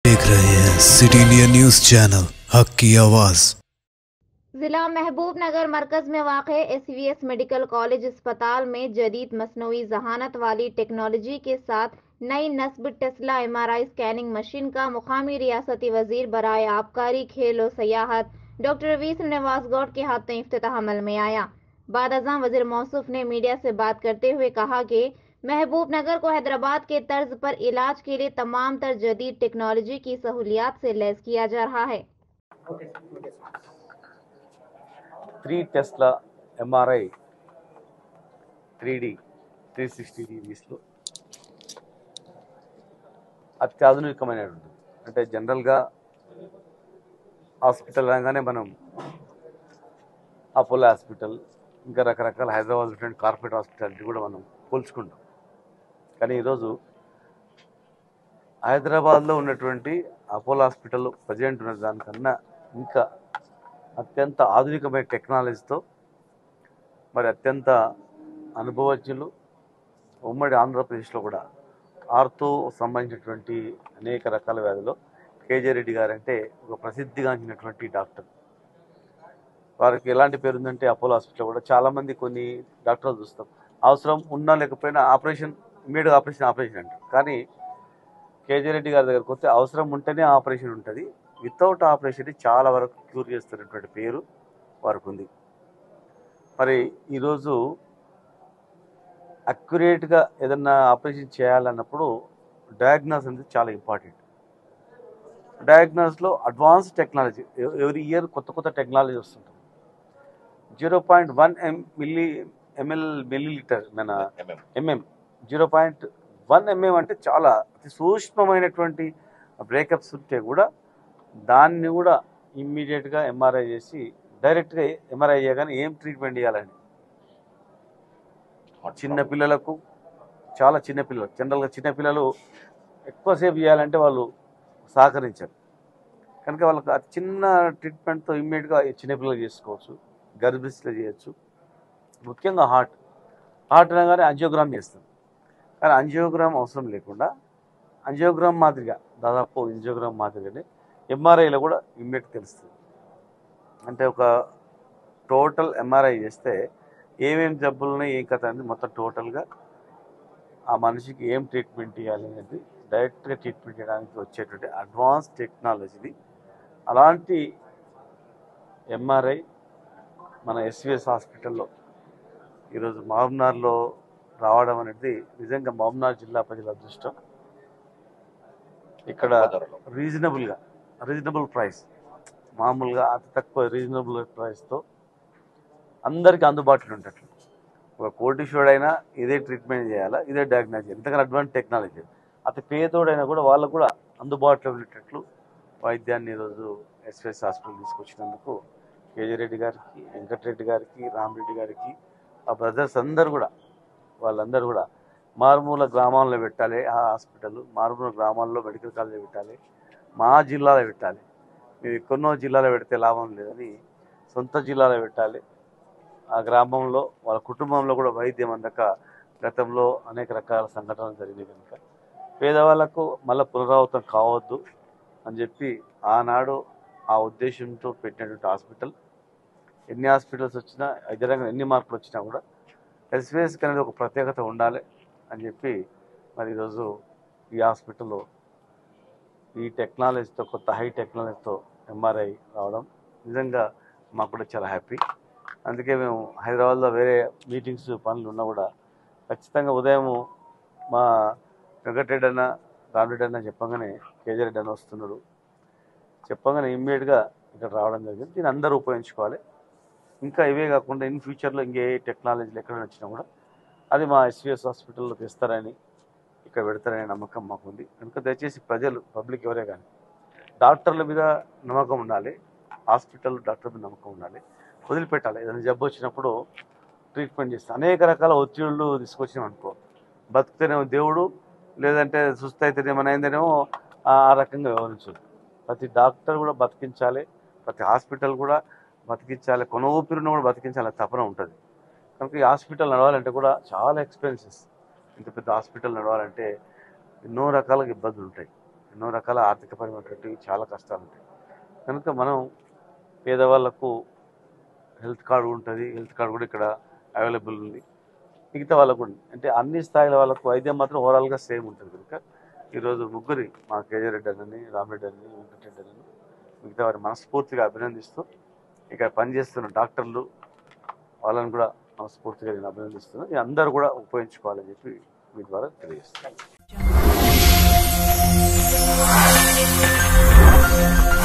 देख रहे हैं सिटी इंडिया न्यूज चैनल हक की आवाज जिला महबूब नगर मरकज में वाक़ S V S medical college अस्पताल में जदीद मसनूई जहानत वाली टेक्नोलॉजी के साथ नई नस्ब Tesla M R I scanning machine का मुकामी रियासती वजीर बराए आबकारी खेल और सयाहत डॉक्टर वी श्रीनिवास गौड के हाथों इफ्तः अमल में आया बाद अजम वजीर मौसूफ ने मीडिया से बात करते हुए कहा कि महबूब नगर को हैदराबाद के तर्ज पर इलाज के लिए तमाम तर जदीद टेक्नोलॉजी की सहूलियात से लैस किया जा रहा है three Tesla MRI three D three sixty డివీస్లో అత్యాధునికమైనటువంటి అంటే జనరల్గా హాస్పిటల్ అనగానే మనం అపోలో హాస్పిటల్ ఇంకా రకరకాల హైదరాబాద్ ఉన్నటువంటి కార్పొరేట్ హాస్పిటాలిటీ కూడా మనం పోల్చుకుంటాం కానీ ఈరోజు హైదరాబాద్లో ఉన్నటువంటి అపోలో హాస్పిటల్ ప్రజెంట్ ఉన్న దానికన్నా ఇంకా అత్యంత ఆధునికమైన టెక్నాలజీతో మరి అత్యంత అనుభవజ్ఞులు ఉమ్మడి ఆంధ్రప్రదేశ్లో కూడా ఆర్తో సంబంధించినటువంటి అనేక రకాల వ్యాధులు కేజే రెడ్డి గారు అంటే ఒక ప్రసిద్ధిగాంచినటువంటి డాక్టర్ వారికి ఎలాంటి పేరు ఉందంటే అపోలో హాస్పిటల్ కూడా చాలామంది కొన్ని డాక్టర్లు చూస్తాం అవసరం ఉన్నా లేకపోయినా ఆపరేషన్ ఇమీడియట్ ఆపరేషన్ ఆపరేషన్ అంటారు కానీ కేజే రెడ్డి గారి దగ్గరకు వస్తే అవసరం ఉంటేనే ఆపరేషన్ ఉంటుంది వితౌట్ ఆపరేషన్ చాలా వరకు క్యూర్ చేస్తున్నటువంటి పేరు వారికి ఉంది మరి ఈరోజు అక్యురేట్గా ఏదన్నా ఆపరేషన్ చేయాలన్నప్పుడు డయాగ్నోస్ అనేది చాలా ఇంపార్టెంట్ డయాగ్నోస్లో అడ్వాన్స్ టెక్నాలజీ ఎవ్రీ ఇయర్ కొత్త కొత్త టెక్నాలజీ వస్తుంటుంది zero point one M milli ML millilitre మన MM zero point one MM అంటే చాలా అతి సూక్ష్మమైనటువంటి బ్రేకప్స్ ఉంటే కూడా దాన్ని కూడా ఇమ్మీడియట్గా ఎంఆర్ఐ చేసి డైరెక్ట్గా ఎంఆర్ఐ చేయగానే ఏం ట్రీట్మెంట్ చేయాలని చిన్న పిల్లలకు చాలా చిన్న పిల్లలు జనరల్గా చిన్న పిల్లలు ఎక్కువసేపు చేయాలంటే వాళ్ళు సహకరించారు కనుక వాళ్ళకి అతి చిన్న ట్రీట్మెంట్తో ఇమ్మీడియట్గా చిన్నపిల్లలు చేసుకోవచ్చు గర్భిణీలో చేయొచ్చు ముఖ్యంగా హార్ట్ హార్ట్ అనగానే అంజియోగ్రామ్ చేస్తాం కానీ అంజియోగ్రామ్ అవసరం లేకుండా అంజియోగ్రామ్ మాదిరిగా దాదాపు అంజియోగ్రామ్ మాదిరిగానే ఎంఆర్ఐలో కూడా ఇమ్మీడియట్ తెలుస్తుంది అంటే ఒక టోటల్ ఎంఆర్ఐ చేస్తే ఏమేమి జబ్బులు ఉన్నాయి ఏం కథ అనేది మొత్తం టోటల్గా ఆ మనిషికి ఏం ట్రీట్మెంట్ ఇవ్వాలి అనేది డైరెక్ట్గా ట్రీట్మెంట్ చేయడానికి వచ్చేటువంటి అడ్వాన్స్ టెక్నాలజీది అలాంటి ఎంఆర్ఐ మన ఎస్విఎస్ హాస్పిటల్లో ఈరోజు మహబూబ్నగర్లో రావడం అనేది నిజంగా మహబూబ్నగర్ జిల్లా ప్రజల అదృష్టం ఇక్కడ రీజనబుల్గా రీజనబుల్ ప్రైస్ మామూలుగా అతి తక్కువ రీజనబుల్ ప్రైస్తో అందరికీ అందుబాటులో ఉండేట్లు ఒక కోటీశ్వరుడైనా ఇదే ట్రీట్మెంట్ చేయాలా ఇదే డయాగ్నోస్ చేయాలి ఎంతగానో అడ్వాన్స్ టెక్నాలజీ అతి పేదోడైనా కూడా వాళ్ళకు కూడా అందుబాటులో ఉండేటట్లు వైద్యాన్ని ఈరోజు ఎస్ఎస్ హాస్పిటల్ తీసుకొచ్చినందుకు కేజీ రెడ్డి గారికి వెంకటరెడ్డి గారికి రామరెడ్డి గారికి ఆ బ్రదర్స్ అందరు కూడా వాళ్ళందరూ కూడా మారుమూల గ్రామాల్లో పెట్టాలి ఆ హాస్పిటల్ మారుమూల గ్రామాల్లో మెడికల్ కాలేజ్ పెట్టాలి మా జిల్లాలో పెట్టాలి మేము ఎక్కడో జిల్లాలో పెడితే లాభం లేదని సొంత జిల్లాలో పెట్టాలి ఆ గ్రామంలో వాళ్ళ కుటుంబంలో కూడా వైద్యం అందక గతంలో అనేక రకాల సంఘటనలు జరిగినాయి కనుక పేదవాళ్ళకు మళ్ళీ పునరావృతం కావద్దు అని చెప్పి ఆనాడు ఆ ఉద్దేశంతో పెట్టినటువంటి హాస్పిటల్ ఎన్ని హాస్పిటల్స్ వచ్చినా ఎదురంగా ఎన్ని మార్పులు వచ్చినా కూడా ఎస్విఎస్కి అనేది ఒక ప్రత్యేకత ఉండాలి అని చెప్పి మరి ఈరోజు ఈ హాస్పిటల్లో ఈ టెక్నాలజీతో కొత్త హై టెక్నాలజీతో ఎంఆర్ఐ రావడం నిజంగా మాకు కూడా చాలా హ్యాపీ అందుకే మేము హైదరాబాద్లో వేరే మీటింగ్స్ పనులు ఉన్నా కూడా ఖచ్చితంగా ఉదయం మా వెంకటరెడ్డి అన్న రామరెడ్డి అన్న చెప్పగానే కేజీ రెడ్డి అన్న వస్తున్నాడు చెప్పగానే ఇమ్మీడియట్గా ఇక్కడ రావడం జరిగింది దీన్ని అందరూ ఉపయోగించుకోవాలి ఇంకా ఇవే కాకుండా ఇన్ ఫ్యూచర్లో ఇంకే టెక్నాలజీలు ఎక్కడ వచ్చినా కూడా అది మా ఎస్విఎస్ హాస్పిటల్లో తెస్తారని ఇక్కడ పెడతారనే నమ్మకం మాకుంది కనుక దయచేసి ప్రజలు పబ్లిక్ ఎవరే కానీ డాక్టర్ల మీద నమ్మకం ఉండాలి హాస్పిటల్ డాక్టర్ మీద నమ్మకం ఉండాలి వదిలిపెట్టాలి ఏదైనా జబ్బు వచ్చినప్పుడు ట్రీట్మెంట్ చేస్తాం అనేక రకాల ఒత్తిళ్ళు తీసుకొచ్చినాం అనుకో బతుకుతేనేమో దేవుడు లేదంటే సుస్థ అయితేనేమో అయిందనేమో ఆ రకంగా వివరించదు ప్రతి డాక్టర్ కూడా బతికించాలి ప్రతి హాస్పిటల్ కూడా బతికించాలి కొన ఊపిరిని కూడా బతికించాలి తపన ఉంటుంది కనుక ఈ హాస్పిటల్ నడవాలంటే కూడా చాలా ఎక్స్పెన్సెస్ ఇంత పెద్ద హాస్పిటల్ నడవాలంటే ఎన్నో రకాల ఇబ్బందులు ఉంటాయి ఎన్నో రకాల ఆర్థికపరమైనటువంటి చాలా కష్టాలు ఉంటాయి కనుక మనం పేదవాళ్ళకు హెల్త్ కార్డు ఉంటుంది హెల్త్ కార్డు కూడా ఇక్కడ అవైలబుల్ ఉంది మిగతా వాళ్ళకు ఉంది అంటే అన్ని స్థాయిల వాళ్ళకు వైద్యం మాత్రం ఓవరాల్గా సేమ్ ఉంటుంది కనుక ఈరోజు ముగ్గురి మా కేజీ రెడ్డి అని రామరెడ్డి అని వెంకటరెడ్డి అని మిగతా వారిని మనస్ఫూర్తిగా అభినందిస్తూ ఇక్కడ పనిచేస్తున్న డాక్టర్లు వాళ్ళని కూడా మనస్ఫూర్తిగా నేను అభినందిస్తున్నాను ఇది అందరూ కూడా ఉపయోగించుకోవాలని చెప్పి మీ ద్వారా తెలియజేస్తున్నాను